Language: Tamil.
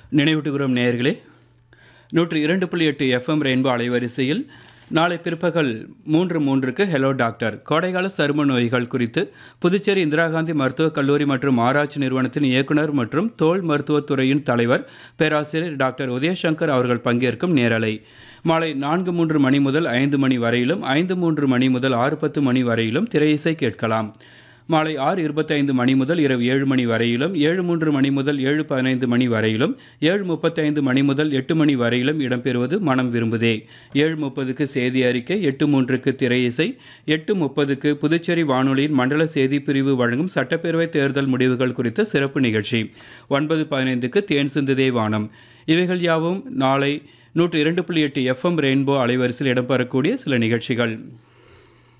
நினைவூட்டுகிறோம் நேயர்களே நூற்றி இரண்டு புள்ளி எட்டு எஃப்எம் ரெயின்போ அலைவரிசையில் நாளை பிற்பகல் மூன்று மூன்றுக்கு ஹெலோ டாக்டர் கோடைகால சரும நோய்கள் குறித்து புதுச்சேரி இந்திரா காந்தி மருத்துவக் கல்லூரி மற்றும் ஆராய்ச்சி நிறுவனத்தின் இயக்குனர் மற்றும் தோல் மருத்துவத் துறையின் தலைவர் பேராசிரியர் டாக்டர் உதயசங்கர் அவர்கள் பங்கேற்கும் நேரலை மாலை நான்கு மூன்று மணி முதல் ஐந்து மணி வரையிலும் ஐந்து மூன்று மணி முதல் ஆறு பத்து மணி வரையிலும் திரையிசை கேட்கலாம் மாலை ஆறு இருபத்தைந்து மணி முதல் இரவு ஏழு மணி வரையிலும் ஏழு மூன்று மணி முதல் ஏழு பதினைந்து மணி வரையிலும் ஏழு முப்பத்தைந்து மணி முதல் எட்டு மணி வரையிலும் இடம்பெறுவது மனம் விரும்புதே ஏழு முப்பதுக்கு செய்தி அறிக்கை எட்டு மூன்றுக்கு திரை இசை எட்டு முப்பதுக்கு புதுச்சேரி வானொலியின் மண்டல செய்தி பிரிவு வழங்கும் சட்டப்பேரவை தேர்தல் முடிவுகள் குறித்த சிறப்பு நிகழ்ச்சி ஒன்பது பதினைந்துக்கு தேன் சிந்துதே வானம் இவைகள் யாவும் நாளை நூற்று இரண்டு புள்ளி எட்டு எஃப்எம் ரெயின்போ அலைவரிசையில் இடம்பெறக்கூடிய சில நிகழ்ச்சிகள்